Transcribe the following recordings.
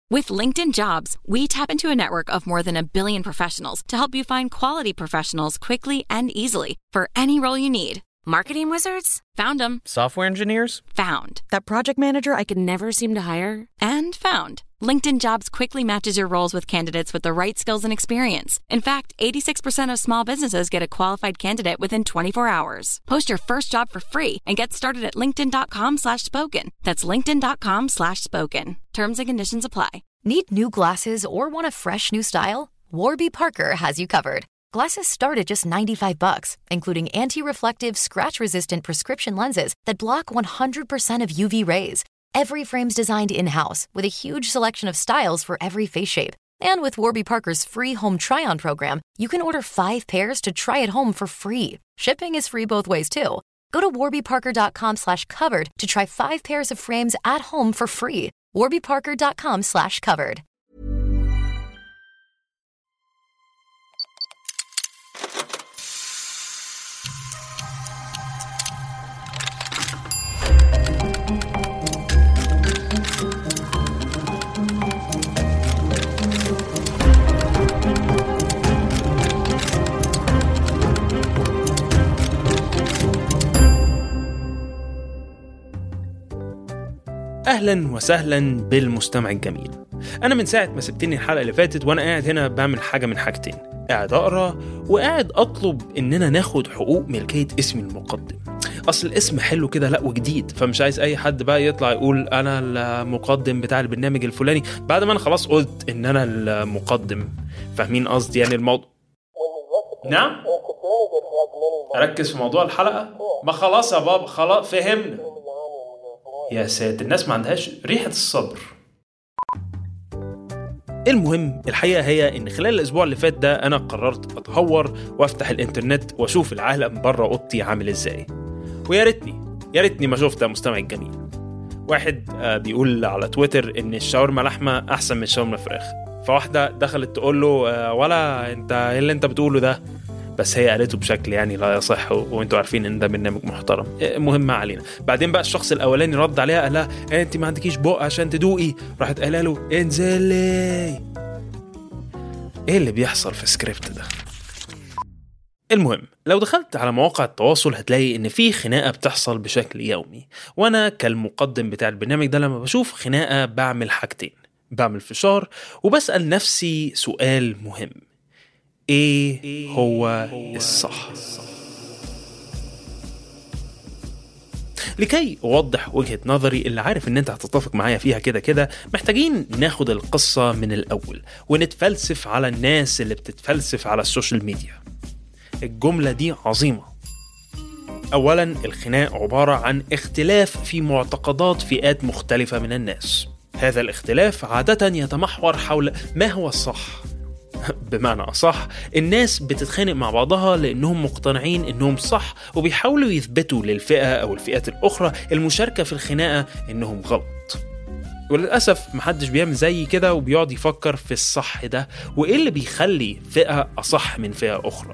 With LinkedIn Jobs, we tap into a network of more than a billion professionals to help you find quality professionals quickly and easily for any role you need. Marketing wizards? Found them. Software engineers? Found. That project manager I could never seem to hire? And found. LinkedIn Jobs quickly matches your roles with candidates with the right skills and experience. In fact, 86% of small businesses get a qualified candidate within 24 hours. Post your first job for free and get started at linkedin.com slash spoken. That's linkedin.com slash spoken. Terms and conditions apply. Need new glasses or want a fresh new style? Warby Parker has you covered. Glasses start at just 95 bucks, including anti-reflective, scratch-resistant prescription lenses that block 100% of UV rays. Every frame's designed in-house with a huge selection of styles for every face shape. And with Warby Parker's free home try-on program, you can order five pairs to try at home for free. Shipping is free both ways, too. Go to warbyparker.com slash covered to try five pairs of frames at home for free. warbyparker.com slash covered. اهلا وسهلا بالمستمع الجميل انا من ساعه ما سبتني الحلقه اللي فاتت وانا قاعد هنا بعمل حاجه من حاجتين قاعد اقرا وقاعد اطلب اننا ناخد حقوق ملكيه اسمي المقدم اصل الاسم حلو كده لا وجديد فمش عايز اي حد بقى يطلع يقول انا المقدم بتاع البرنامج الفلاني بعد ما انا خلاص قلت ان انا المقدم فاهمين قصدي يعني الموضوع نعم اركز في موضوع الحلقه ما خلاص يا بابا خلاص فهمنا يا ساتر الناس ما عندهاش ريحة الصبر المهم الحقيقة هي إن خلال الأسبوع اللي فات ده أنا قررت أتهور وأفتح الإنترنت وأشوف العالم بره أوضتي عامل إزاي ويا ريتني يا ريتني ما شفت مستمع الجميل واحد آه، بيقول على تويتر إن الشاورما لحمة أحسن من الشاورما فراخ فواحدة دخلت تقول له آه، ولا أنت إيه اللي أنت بتقوله ده بس هي قالته بشكل يعني لا يصح و- وانتوا عارفين ان ده برنامج محترم إيه، مهم ما علينا بعدين بقى الشخص الاولاني رد عليها قال لها إيه انت ما عندكيش بق عشان تدوقي راحت قايله له انزلي ايه اللي بيحصل في السكريبت ده المهم لو دخلت على مواقع التواصل هتلاقي ان في خناقه بتحصل بشكل يومي وانا كالمقدم بتاع البرنامج ده لما بشوف خناقه بعمل حاجتين بعمل فشار وبسال نفسي سؤال مهم ايه هو الصح لكي اوضح وجهه نظري اللي عارف ان انت هتتفق معايا فيها كده كده محتاجين ناخد القصه من الاول ونتفلسف على الناس اللي بتتفلسف على السوشيال ميديا الجمله دي عظيمه اولا الخناق عباره عن اختلاف في معتقدات فئات مختلفه من الناس هذا الاختلاف عاده يتمحور حول ما هو الصح بمعنى أصح الناس بتتخانق مع بعضها لأنهم مقتنعين إنهم صح وبيحاولوا يثبتوا للفئة أو الفئات الأخرى المشاركة في الخناقة إنهم غلط وللأسف محدش بيعمل زي كده وبيقعد يفكر في الصح ده وإيه اللي بيخلي فئة أصح من فئة أخرى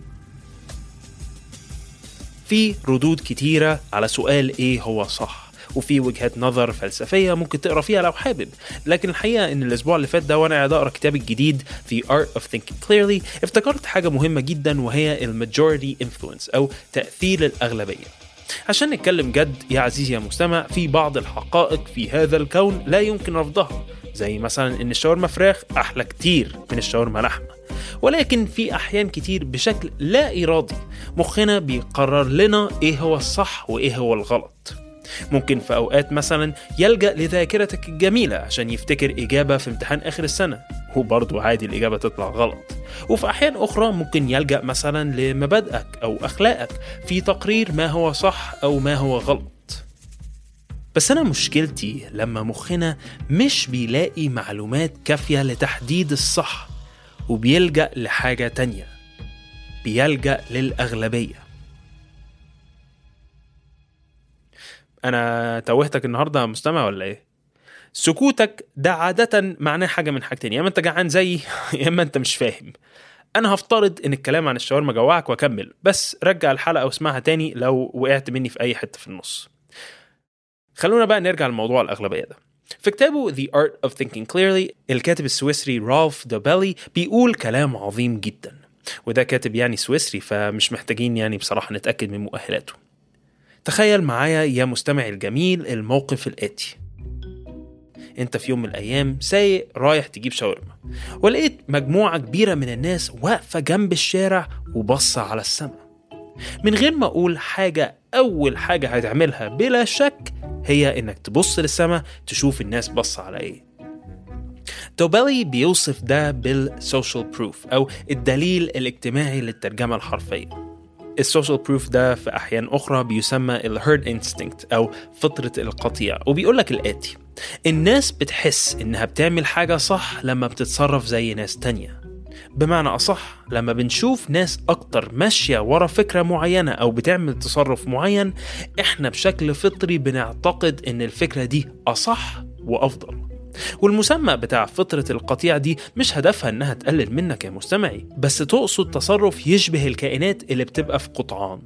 في ردود كتيرة على سؤال إيه هو صح وفي وجهات نظر فلسفيه ممكن تقرا فيها لو حابب لكن الحقيقه ان الاسبوع اللي فات ده وانا قاعد اقرا كتابي الجديد The Art of Thinking Clearly افتكرت حاجه مهمه جدا وهي الماجوريتي انفلونس او تاثير الاغلبيه عشان نتكلم جد يا عزيزي يا مستمع في بعض الحقائق في هذا الكون لا يمكن رفضها زي مثلا ان الشاورما فراخ احلى كتير من الشاورما لحمه ولكن في احيان كتير بشكل لا ارادي مخنا بيقرر لنا ايه هو الصح وايه هو الغلط ممكن في اوقات مثلا يلجا لذاكرتك الجميله عشان يفتكر اجابه في امتحان اخر السنه وبرضه عادي الاجابه تطلع غلط وفي احيان اخرى ممكن يلجا مثلا لمبادئك او اخلاقك في تقرير ما هو صح او ما هو غلط بس انا مشكلتي لما مخنا مش بيلاقي معلومات كافيه لتحديد الصح وبيلجا لحاجه تانيه بيلجا للاغلبيه انا توهتك النهارده يا مستمع ولا ايه سكوتك ده عادة معناه حاجة من حاجتين يا اما انت جعان زيي يا اما انت مش فاهم انا هفترض ان الكلام عن الشاورما جوعك واكمل بس رجع الحلقة واسمعها تاني لو وقعت مني في اي حتة في النص خلونا بقى نرجع لموضوع الاغلبية ده في كتابه The Art of Thinking Clearly الكاتب السويسري رالف دوبيلي بيقول كلام عظيم جدا وده كاتب يعني سويسري فمش محتاجين يعني بصراحة نتأكد من مؤهلاته تخيل معايا يا مستمع الجميل الموقف الآتي انت في يوم من الايام سايق رايح تجيب شاورما ولقيت مجموعه كبيره من الناس واقفه جنب الشارع وبصه على السماء من غير ما اقول حاجه اول حاجه هتعملها بلا شك هي انك تبص للسماء تشوف الناس بص على ايه توبالي بيوصف ده بالسوشيال بروف او الدليل الاجتماعي للترجمه الحرفيه السوشيال بروف ده في احيان اخرى بيسمى الهيرد انستنكت او فطره القطيع وبيقول لك الاتي الناس بتحس انها بتعمل حاجه صح لما بتتصرف زي ناس تانية بمعنى أصح لما بنشوف ناس أكتر ماشية ورا فكرة معينة أو بتعمل تصرف معين إحنا بشكل فطري بنعتقد إن الفكرة دي أصح وأفضل والمسمى بتاع فطرة القطيع دي مش هدفها إنها تقلل منك يا مستمعي بس تقصد تصرف يشبه الكائنات اللي بتبقى في قطعان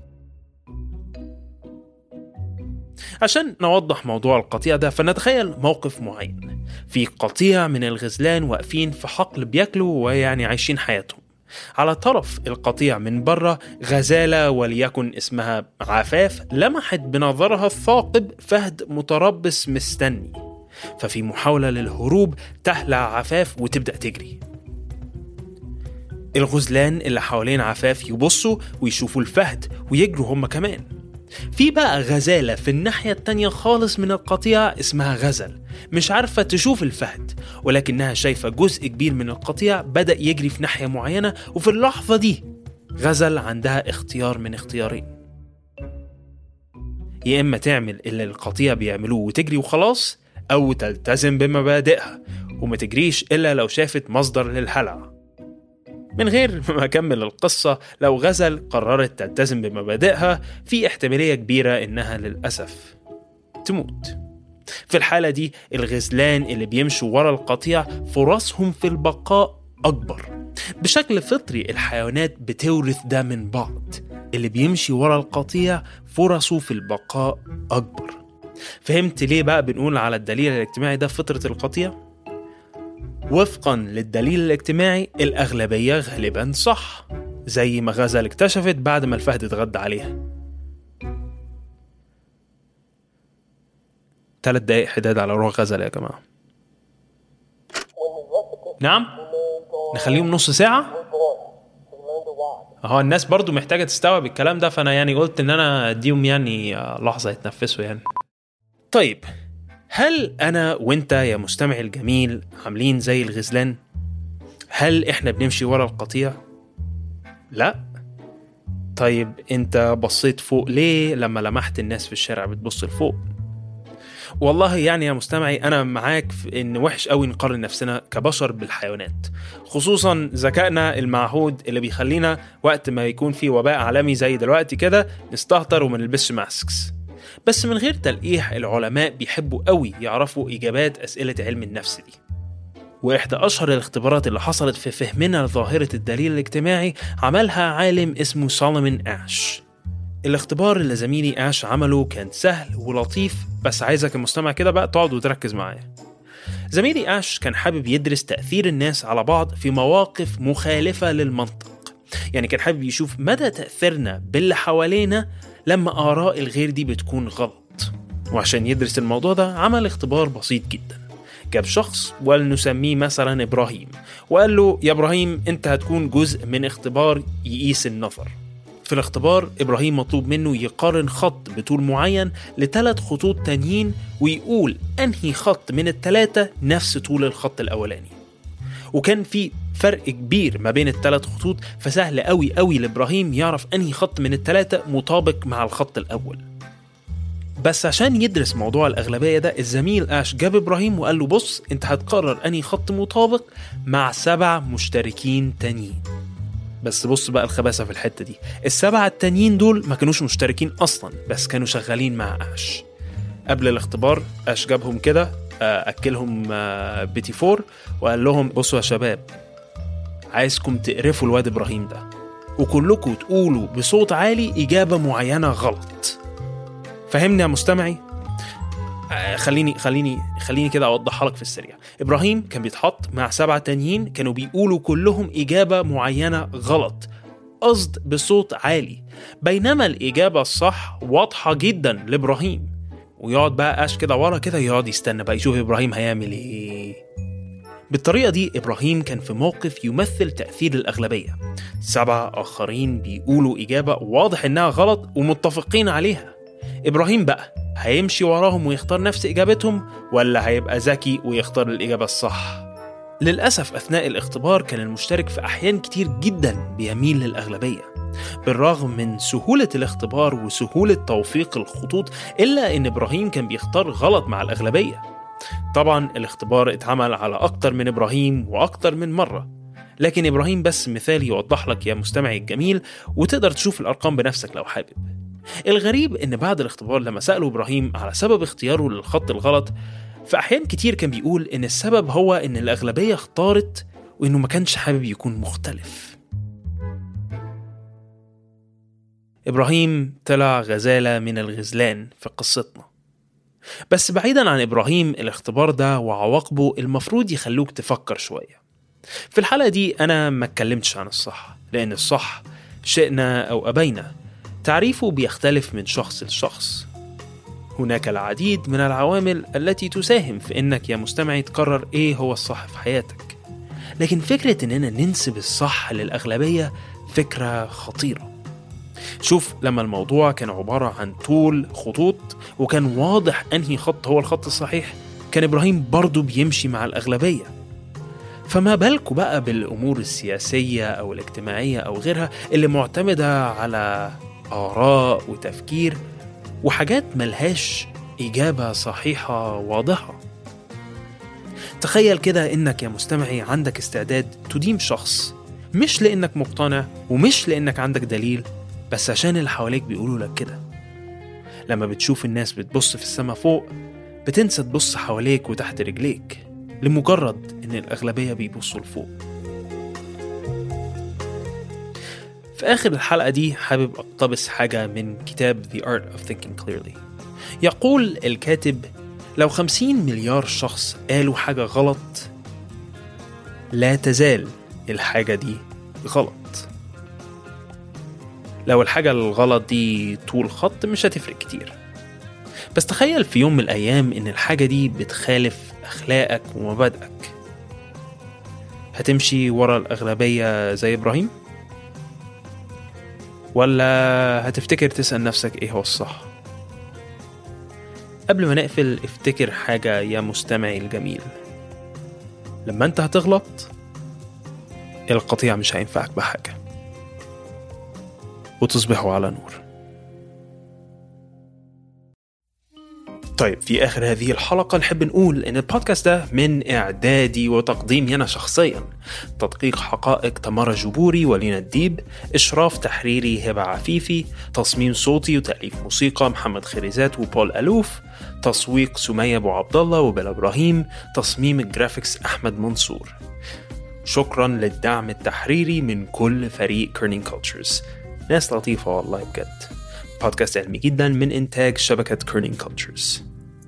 عشان نوضح موضوع القطيع ده فنتخيل موقف معين في قطيع من الغزلان واقفين في حقل بياكلوا ويعني عايشين حياتهم على طرف القطيع من بره غزالة وليكن اسمها عفاف لمحت بنظرها الثاقب فهد متربص مستني ففي محاولة للهروب تهلع عفاف وتبدأ تجري الغزلان اللي حوالين عفاف يبصوا ويشوفوا الفهد ويجروا هم كمان في بقى غزالة في الناحية التانية خالص من القطيع اسمها غزل مش عارفة تشوف الفهد ولكنها شايفة جزء كبير من القطيع بدأ يجري في ناحية معينة وفي اللحظة دي غزل عندها اختيار من اختيارين يا إما تعمل اللي القطيع بيعملوه وتجري وخلاص أو تلتزم بمبادئها وما تجريش إلا لو شافت مصدر للهلع من غير ما أكمل القصة لو غزل قررت تلتزم بمبادئها في احتمالية كبيرة إنها للأسف تموت في الحالة دي الغزلان اللي بيمشوا ورا القطيع فرصهم في البقاء أكبر بشكل فطري الحيوانات بتورث ده من بعض اللي بيمشي ورا القطيع فرصه في البقاء أكبر فهمت ليه بقى بنقول على الدليل الاجتماعي ده فطرة القطيع؟ وفقا للدليل الاجتماعي الأغلبية غالبا صح زي ما غزل اكتشفت بعد ما الفهد اتغدى عليها ثلاث دقايق حداد على روح غزل يا جماعة نعم نخليهم نص ساعة اهو الناس برضو محتاجة تستوعب الكلام ده فأنا يعني قلت إن أنا أديهم يعني لحظة يتنفسوا يعني طيب هل أنا وأنت يا مستمع الجميل عاملين زي الغزلان؟ هل إحنا بنمشي ورا القطيع؟ لا طيب أنت بصيت فوق ليه لما لمحت الناس في الشارع بتبص لفوق؟ والله يعني يا مستمعي انا معاك في ان وحش قوي نقارن نفسنا كبشر بالحيوانات خصوصا ذكائنا المعهود اللي بيخلينا وقت ما يكون في وباء عالمي زي دلوقتي كده نستهتر وما نلبسش ماسكس بس من غير تلقيح العلماء بيحبوا قوي يعرفوا اجابات اسئله علم النفس دي واحدى اشهر الاختبارات اللي حصلت في فهمنا لظاهره الدليل الاجتماعي عملها عالم اسمه سولومون اش الاختبار اللي زميلي اش عمله كان سهل ولطيف بس عايزك المستمع كده بقى تقعد وتركز معايا زميلي اش كان حابب يدرس تاثير الناس على بعض في مواقف مخالفه للمنطق يعني كان حابب يشوف مدى تاثيرنا باللي حوالينا لما اراء الغير دي بتكون غلط وعشان يدرس الموضوع ده عمل اختبار بسيط جدا جاب شخص ولنسميه مثلا ابراهيم وقال له يا ابراهيم انت هتكون جزء من اختبار يقيس النظر في الاختبار إبراهيم مطلوب منه يقارن خط بطول معين لثلاث خطوط تانيين ويقول أنهي خط من التلاتة نفس طول الخط الأولاني وكان في فرق كبير ما بين الثلاث خطوط فسهل قوي قوي لإبراهيم يعرف أنهي خط من التلاتة مطابق مع الخط الأول بس عشان يدرس موضوع الأغلبية ده الزميل آش جاب إبراهيم وقال له بص أنت هتقرر أنهي خط مطابق مع سبع مشتركين تانيين بس بص بقى الخباثه في الحته دي السبعه التانيين دول ما كانوش مشتركين اصلا بس كانوا شغالين مع اش قبل الاختبار اش جابهم كده اكلهم بيتي فور وقال لهم بصوا يا شباب عايزكم تقرفوا الواد ابراهيم ده وكلكم تقولوا بصوت عالي اجابه معينه غلط فهمني يا مستمعي آه، خليني خليني خليني كده اوضحها لك في السريع ابراهيم كان بيتحط مع سبعه تانيين كانوا بيقولوا كلهم اجابه معينه غلط قصد بصوت عالي بينما الاجابه الصح واضحه جدا لابراهيم ويقعد بقى قاش كده ورا كده يقعد يستنى بقى يشوف ابراهيم هيعمل ايه بالطريقة دي إبراهيم كان في موقف يمثل تأثير الأغلبية سبعة آخرين بيقولوا إجابة واضح إنها غلط ومتفقين عليها إبراهيم بقى هيمشي وراهم ويختار نفس إجابتهم ولا هيبقى ذكي ويختار الإجابة الصح للأسف أثناء الاختبار كان المشترك في أحيان كتير جدا بيميل للأغلبية بالرغم من سهولة الاختبار وسهولة توفيق الخطوط إلا إن إبراهيم كان بيختار غلط مع الأغلبية طبعا الاختبار اتعمل على أكتر من إبراهيم وأكتر من مرة لكن إبراهيم بس مثال يوضح لك يا مستمعي الجميل وتقدر تشوف الأرقام بنفسك لو حابب الغريب إن بعد الاختبار لما سألوا إبراهيم على سبب اختياره للخط الغلط في أحيان كتير كان بيقول إن السبب هو إن الأغلبية اختارت وإنه ما كانش حابب يكون مختلف إبراهيم طلع غزالة من الغزلان في قصتنا بس بعيدا عن إبراهيم الاختبار ده وعواقبه المفروض يخلوك تفكر شوية في الحلقة دي أنا ما اتكلمتش عن الصح لأن الصح شئنا أو أبينا تعريفه بيختلف من شخص لشخص هناك العديد من العوامل التي تساهم في انك يا مستمعي تقرر ايه هو الصح في حياتك لكن فكرة اننا ننسب الصح للأغلبية فكرة خطيرة شوف لما الموضوع كان عبارة عن طول خطوط وكان واضح أنهي خط هو الخط الصحيح كان إبراهيم برضه بيمشي مع الأغلبية فما بالكوا بقى بالأمور السياسية أو الاجتماعية أو غيرها اللي معتمدة على آراء وتفكير وحاجات ملهاش إجابة صحيحة واضحة تخيل كده إنك يا مستمعي عندك استعداد تدين شخص مش لأنك مقتنع ومش لأنك عندك دليل بس عشان اللي حواليك بيقولوا لك كده لما بتشوف الناس بتبص في السما فوق بتنسى تبص حواليك وتحت رجليك لمجرد إن الأغلبية بيبصوا لفوق في آخر الحلقة دي حابب أقتبس حاجة من كتاب The Art of Thinking Clearly يقول الكاتب لو خمسين مليار شخص قالوا حاجة غلط لا تزال الحاجة دي غلط لو الحاجة الغلط دي طول خط مش هتفرق كتير بس تخيل في يوم من الأيام إن الحاجة دي بتخالف أخلاقك ومبادئك هتمشي ورا الأغلبية زي إبراهيم؟ ولا هتفتكر تسأل نفسك إيه هو الصح؟ قبل ما نقفل افتكر حاجة يا مستمعي الجميل لما انت هتغلط القطيع مش هينفعك بحاجة وتصبحوا على نور طيب في آخر هذه الحلقة نحب نقول إن البودكاست ده من إعدادي وتقديمي أنا شخصيا تدقيق حقائق تمارا جبوري ولينا الديب إشراف تحريري هبة عفيفي تصميم صوتي وتأليف موسيقى محمد خريزات وبول ألوف تسويق سمية أبو عبد الله وبلا إبراهيم تصميم الجرافيكس أحمد منصور شكرا للدعم التحريري من كل فريق كيرنينج كولتشرز ناس لطيفة والله بجد بودكاست علمي جدا من إنتاج شبكة كيرنينج كولتشرز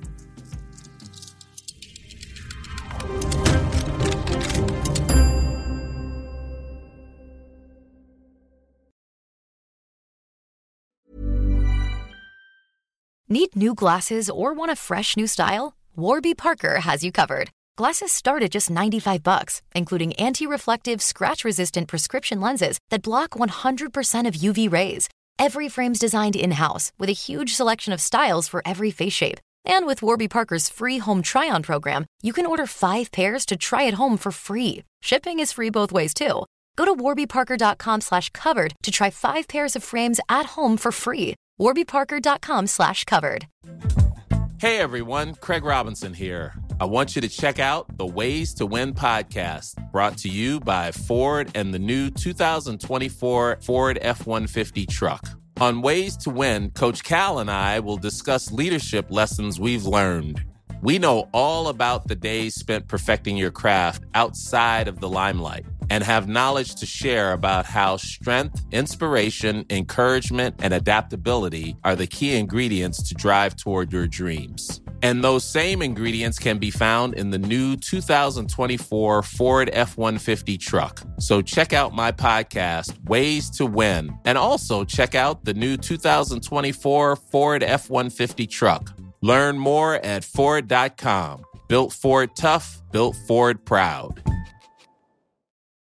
Need new glasses or want a fresh new style? Warby Parker has you covered. Glasses start at just 95 bucks, including anti-reflective, scratch-resistant prescription lenses that block 100% of UV rays. Every frame's designed in-house with a huge selection of styles for every face shape. And with Warby Parker's free home try-on program, you can order 5 pairs to try at home for free. Shipping is free both ways too. Go to warbyparker.com slash covered to try 5 pairs of frames at home for free. warbyparker.com slash covered. Hey everyone, Craig Robinson here. I want you to check out the Ways to Win podcast, brought to you by Ford and the new 2024 Ford F 150 truck. On Ways to Win, Coach Cal and I will discuss leadership lessons we've learned. We know all about the days spent perfecting your craft outside of the limelight and have knowledge to share about how strength, inspiration, encouragement, and adaptability are the key ingredients to drive toward your dreams. And those same ingredients can be found in the new 2024 Ford F 150 truck. So check out my podcast, Ways to Win, and also check out the new 2024 Ford F 150 truck. Learn more at Ford.com. Built Ford tough, built Ford proud.